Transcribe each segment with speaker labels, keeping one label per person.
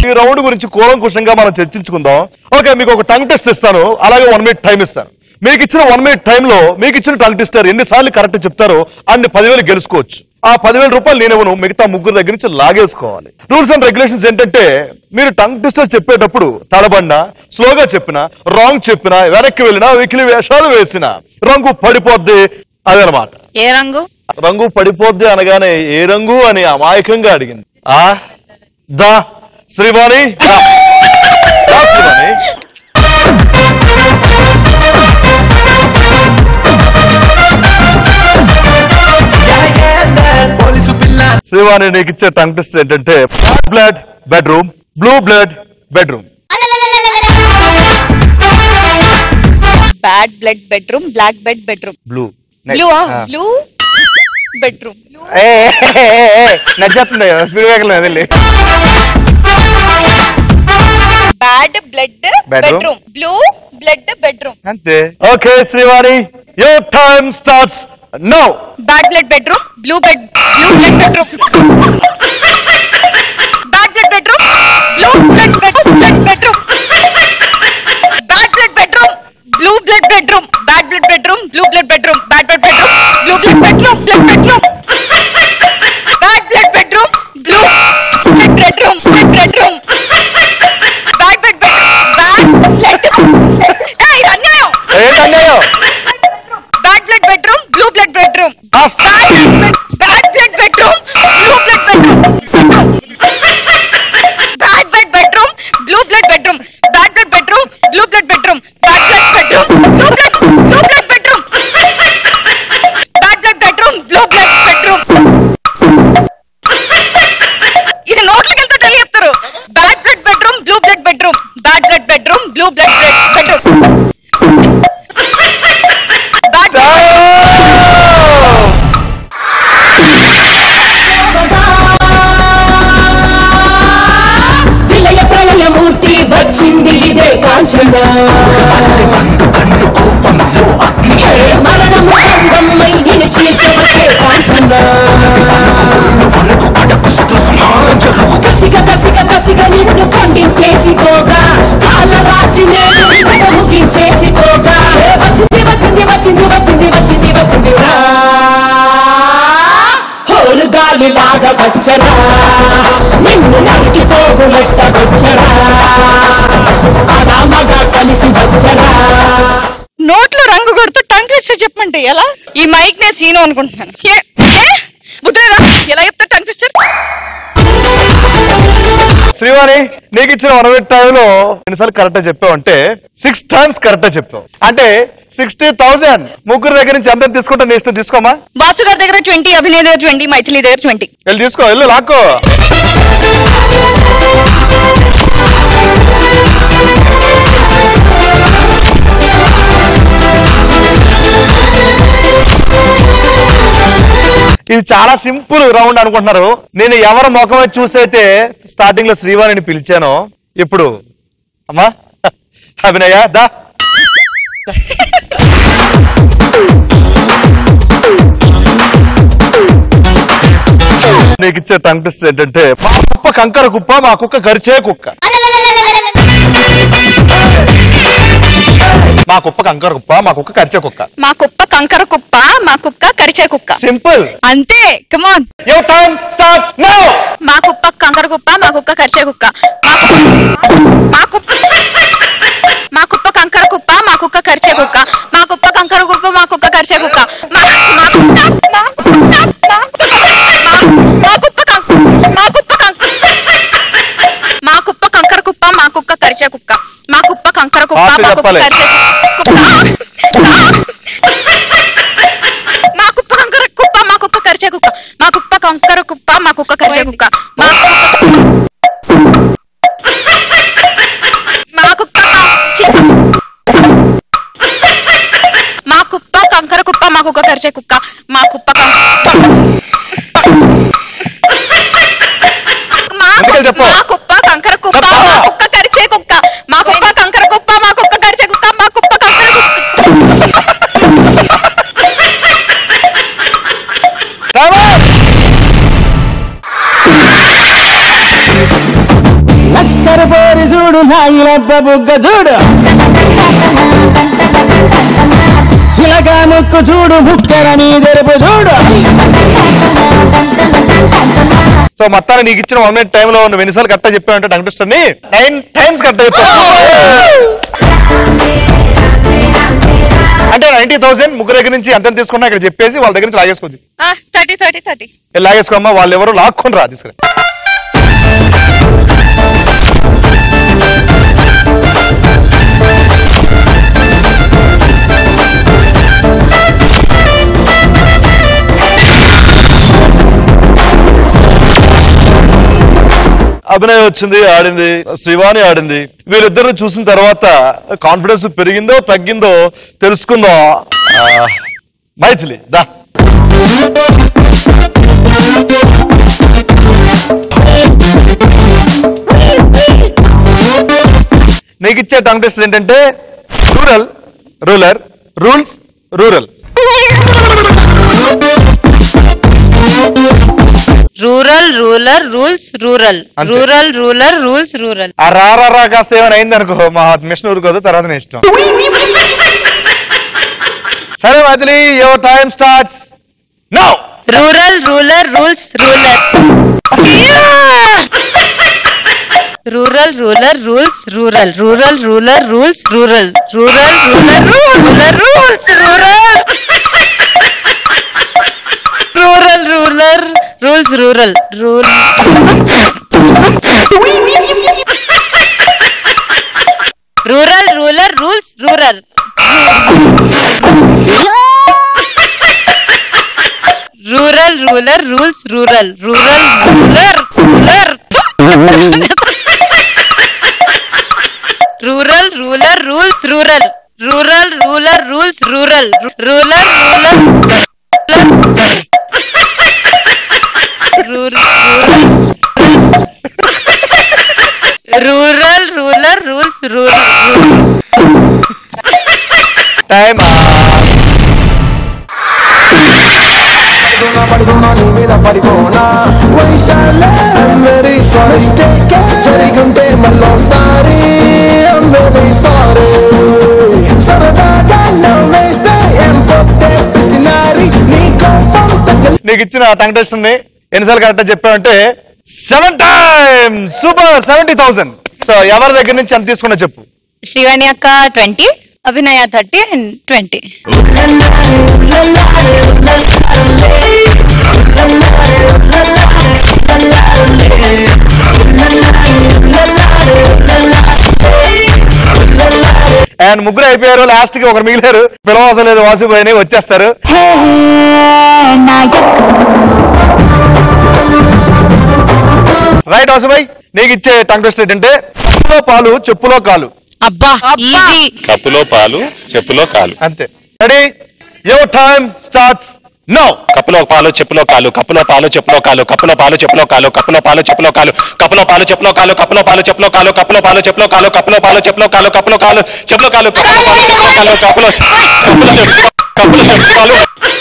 Speaker 1: ఈ రౌండ్ గురించి కూలంకుషంగా మనం చర్చించుకుందాం ఓకే మీకు ఒక టంగ్ టెస్ట్ ఇస్తాను అలాగే వన్ మినిట్ టైం ఇస్తాను మీకు ఇచ్చిన వన్ మినిట్ టైంలో మీకు ఇచ్చిన టంగ్ టెస్టర్ ఎన్నిసార్లు కరెక్ట్ చెప్తారో అన్ని పదివేలు గెలుచుకోవచ్చు ఆ పదివేల రూపాయలు నేనేమను మిగతా ముగ్గురు దగ్గర నుంచి లాగేసుకోవాలి రూల్స్ అండ్ రెగ్యులేషన్స్ ఏంటంటే మీరు టంగ్ టెస్టర్ చెప్పేటప్పుడు తడబడినా స్లోగా చెప్పినా రాంగ్ చెప్పినా వెనక్కి వెళ్ళినా వెకిలి వేషాలు వేసినా రంగు పడిపోద్ది అదనమాట
Speaker 2: ఏ రంగు
Speaker 1: రంగు పడిపోద్ది అనగానే ఏ రంగు అని అమాయకంగా అడిగింది ఆ దా శ్రీవాణి దా. దా శ్రీవాణి
Speaker 3: పోలీసు పిల్ల
Speaker 1: శ్రీవాణి నీకు ఇచ్చే టంగ్ టెస్ట్ ఏంటంటే blood bedroom blue blood bedroom
Speaker 2: bad blood bedroom black bed bedroom
Speaker 1: blue
Speaker 2: blue blue bedroom
Speaker 1: నచ్చేస్తుంది స్పీడ్ బ్రేకర్ వెళ్ళి
Speaker 2: bad blood
Speaker 1: Bedroom.
Speaker 2: Bedroom blue blood bedroom
Speaker 1: అంతే okay Srivani your time starts now
Speaker 2: bad blood bedroom blue bed blue blood bedroom bad blood bedroom blue blood blood bedroom bad blood bedroom blue blood bedroom bad blood bedroom blue blood bedroom bad blood bedroom blue blood bedroom blood bedroom bad blood bedroom blue blood bedroom blood bedroom bad bed bad blood ఏ ఇది అన్యాయం
Speaker 1: ఏంటన్నాయో
Speaker 2: bad blood bedroom blue blood bedroom
Speaker 1: Fast.
Speaker 2: Bad blood bedroom blue blood bedroom bad blood bedroom blue blood bedroom bad blood bedroom blue blood bedroom bad blood bedroom blue blood blue blood bedroom bad blood bedroom blue blood bedroom ఇది నోట్లకి వెళ్తే తెలియస్తారు bad blood bedroom blue blood bedroom bad blood bedroom blue blood bedroom bad
Speaker 4: విలయ ప్రళయమూర్తి వచ్చింది ఇదే కాంచన మరణము రంగమ్మై నిన్ను చీల్చవచ్చే కాంచన కసిక కసిక కసిక నిన్ను ఖండించేసి పోగా కాళ్ళ రాచి నేను నిన్ను ముగించేసి పోగా ఏ వచ్చింది వచ్చింది వచ్చింది వచ్చింది వచ్చింది వచ్చింది రా హోరు గాలి లాగా వచ్చరా నిన్ను నరికి పోగులెట్ట వచ్చరా ఆడామగా కలిసి వచ్చరా
Speaker 2: నోట్లో రంగు కొడుతూ టంగ్ ట్విస్టర్ చెప్పమంటే ఎలా ఈ మైక్ నే సీను అనుకుంటున్నాను ఏ? ఏ? బుద్ధులేదా ఎలా చెప్తా టంగ్ ట్విస్టర్
Speaker 1: శ్రీవాణి నీకు ఇచ్చిన వన్ మినిట్ టైంలో ఎన్నిసార్లు కరెక్ట్ చెప్పావు అంటే సిక్స్ టైమ్స్ కరెక్ట్ చెప్పావు అంటే సిక్స్టీ థౌసండ్ ముగ్గురు దగ్గర నుంచి ఎంత తీసుకుంటా నీ ఇష్టం తీసుకోమా
Speaker 2: బాసు గారి దగ్గర ట్వంటీ అభినయ్ దగ్గర ట్వంటీ మైథిలి దగ్గర ట్వంటీ
Speaker 1: వెళ్ళి తీసుకో వెళ్ళు లాక్కో ఇది చాలా సింపుల్ రౌండ్ అనుకుంటున్నారు నేను ఎవరి ముఖం చూసైతే స్టార్టింగ్ లో శ్రీవాణిని పిలిచానో ఇప్పుడు అమ్మా అభినయ దా నీకు ఇచ్చే టంగ్ టెస్ట్ ఏంటంటే మా కుప్ప కంకర కుప్ప మా కుక్క కరిచే కుక్క మా కుప్ప కంకర కుప్ప మా కుక్క కరిచే కుక్క
Speaker 2: మా కుప్ప కంకర కుప్ప మా కుక్క కరిచే కుక్క
Speaker 1: సింపుల్
Speaker 2: అంతే come on
Speaker 1: your time starts now
Speaker 2: మా కుప్ప కంకర కుప్ప మా కుక్క కరిచే కుక్క మా కుప్ప- మా కుప్ప మా కుప్ప కంకర కుప్ప మా కుక్క కరిచే కుక్క మా కుప్ప కంకర కుప్ప మా కుక్క కరిచే కుక్క మా మా కుప్ప మా కుప్ప మా కుప్ప కం- మా కుప్ప కం- మా కుప్ప కంకర కుప్ప మా కుక్క కరిచే కుక్క మా కుప్ప కంకర కుప్ప
Speaker 1: Fast
Speaker 2: మా కుక్క
Speaker 1: చెప్పాలి.
Speaker 2: కరిచే కుక్క మా కుప్ప కంకర కుప్ప మా కుక్క కరిచే కుక్క మా కుప్ప కంకర కుప్ప మా కుక్క కరిచే కుక్క మా మా కుప్ప చి- మా కుప్ప కంకర కుప్ప మా కుక్క కరిచే కుక్క మా కుప్ప కం- మా
Speaker 1: ఎందుకని చెప్పు?
Speaker 2: మా కుప్ప కంకర కుప్ప
Speaker 1: చెప్పు.
Speaker 2: మా కుక్క కరిచే కుక్క మా కుప్ప కంకర కుప్ప మా కుక్క కరిచే కుక్క మా కుప్ప కంకర కుక్క
Speaker 1: Come on!
Speaker 4: లష్క
Speaker 3: చూడు నాయిలబ్బ బుగ్గ చూడు చిలక ముక్కు చూడు ముక్కర నీ తెరుపు చూడు
Speaker 1: సో మొత్తాన్ని నీకు ఇచ్చిన వన్ మినిట్ టైంలో నువ్వు ఎన్నిసార్లు కరెక్ట్ చెప్పావంటే టంగ్స్టర్ ని నైన్ టైమ్స్ కరెక్ట్ చెప్పావు అంటే నైన్టీ థౌసండ్ ముగ్గురు దగ్గర నుంచి ఎంత తీసుకున్నా ఇక్కడ చెప్పేసి వాళ్ళ దగ్గర నుంచి లాగేసుకోవచ్చు
Speaker 2: థర్టీ థర్టీ థర్టీ
Speaker 1: ఏ లాగేసుకోమ్మా వాళ్ళు ఎవరు లాక్కొని రా తీసుకురా అభినయ్ వచ్చింది ఆడింది శ్రీవాణి ఆడింది వీరిద్దరిని చూసిన తర్వాత కాన్ఫిడెన్స్ పెరిగిందో తగ్గిందో తెలుసుకుందాం ఆ, మైథిలి దా నీకు ఇచ్చే టంగ్ టెస్ట్ ఏంటంటే rural ruler rules rural
Speaker 2: rural ruler rules rural
Speaker 1: అంతే.
Speaker 2: రూరల్ రూలర్ రూల్స్ రూరల్
Speaker 1: ఆ రా రా రా కాస్త ఏమైనా అయింది అనుకో మా మిషన్ ఊరుకోదు తర్వాత నేను ఇష్టం సరే Maithili your time starts now
Speaker 2: rural ruler rules ruler rural ruler rules rural rural ruler rules rural rural ruler ruler rules rural rural ruler rules rural rule rural ruler rules rural rural ruler rules rural rural ruler ruler rural ruler rules rural rural ruler rules rural rural rural ruler rules rural
Speaker 1: time
Speaker 5: పడుకున్నా నీ మీద పడిపోనా వైశాలే very sorry జరిగుంటే మళ్ళోసారి very sorry సరదాగా నవ్వేస్తే ఏం పొత్తే పిసినారి నీ కోపం తగ్గలి
Speaker 1: నీకు ఇచ్చిన టంగ్ టెస్ట్ ని ఎన్నిసార్లు కరెక్ట్ చెప్పావంటే seven time super seventy thousand so ఎవరి దగ్గర నుంచి ఎంత తీసుకున్నా చెప్పు
Speaker 2: శివాని అక్క twenty Abhinaya thirty and twenty
Speaker 1: and ముగ్గురు అయిపోయారు లాస్ట్ కి ఒకరు మిగిలారు పిలవసరం లేదు వాసిపోయి వచ్చేస్తారు రైట్ వాసుబాయ్ నీకు ఇచ్చే టంగ్ టెస్ట్ ఏంటంటే చెప్పులో పాలు చెప్పులో కాలు
Speaker 2: అబ్బా ఈజీ
Speaker 6: కప్పులో పాలు చెప్పులో కాలు
Speaker 1: అంతే ready your time starts now
Speaker 6: కప్పులో పాలు చెప్పులో కాలు కప్పులో పాలు చెప్పులో కాలు కప్పులో పాలు చెప్పులో కాలు కప్పులో పాలు చెప్పులో కాలు కప్పులో పాలు చెప్పులో కాలు కప్పులో పాలు చెప్పులో కాలు కప్పులో పాలు చెప్పులో కాలు కప్పులో పాలు చెప్పులో కాలు కప్పులో కాలు చెప్పులో కాలు కప్పులో కప్పులో కప్పులో చెప్పులో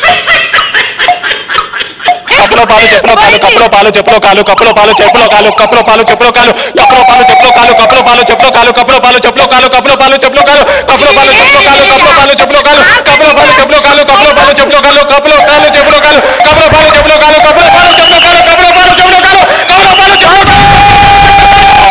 Speaker 6: కప్పులో పాలు చెప్పులో కాలు కప్పులో పాలు చెప్పులో కాలు కప్పులో పాలు చెప్పులో కాలు కప్పులో పాలు చెప్పులో కాలు కప్పులో పాలు చెప్పులో కాలు కప్పులో పాలు చెప్పులో కాలు కప్పులో పాలు చెప్పులో కాలు కప్పులో పాలు చెప్పులో కాలు కప్పులో పాలు చెప్పులో కాలు కప్పులో పాలు చెప్పులో కాలు కప్పులో పాలు చెప్పులో కాలు కప్పులో పాలు చెప్పులో కాలు కప్పులో పాలు చెప్పులో కాలు కప్పులో పాలు చెప్పులో కాలు కప్పులో పాలు చెప్పులో కాలు కప్పులో పాలు చెప్పులో కాలు కప్పులో పాలు చెప్పులో కాలు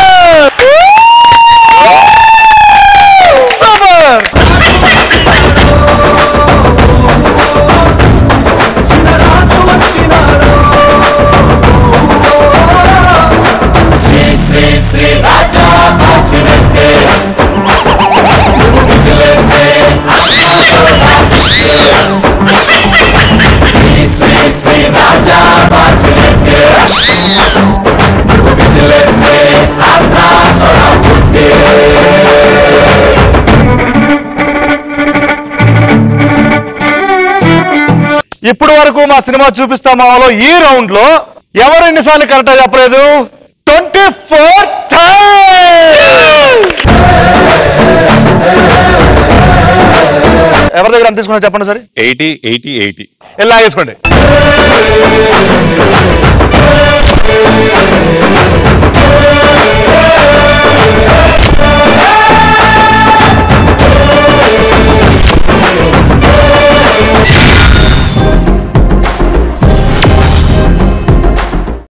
Speaker 1: ఇప్పుడు వరకు మా సినిమా చూపిస్తాం మాలో ఈ రౌండ్ లో ఎవరు ఎన్నిసార్లు కరెక్ట్ చెప్పలేదు ట్వంటీ ఫోర్ ఎవరి దగ్గర ఎంత తీసుకున్నా చెప్పండి సరే
Speaker 6: ఎయిటీ ఎయిటీ ఎయిటీ
Speaker 1: ఇలా వేసుకోండి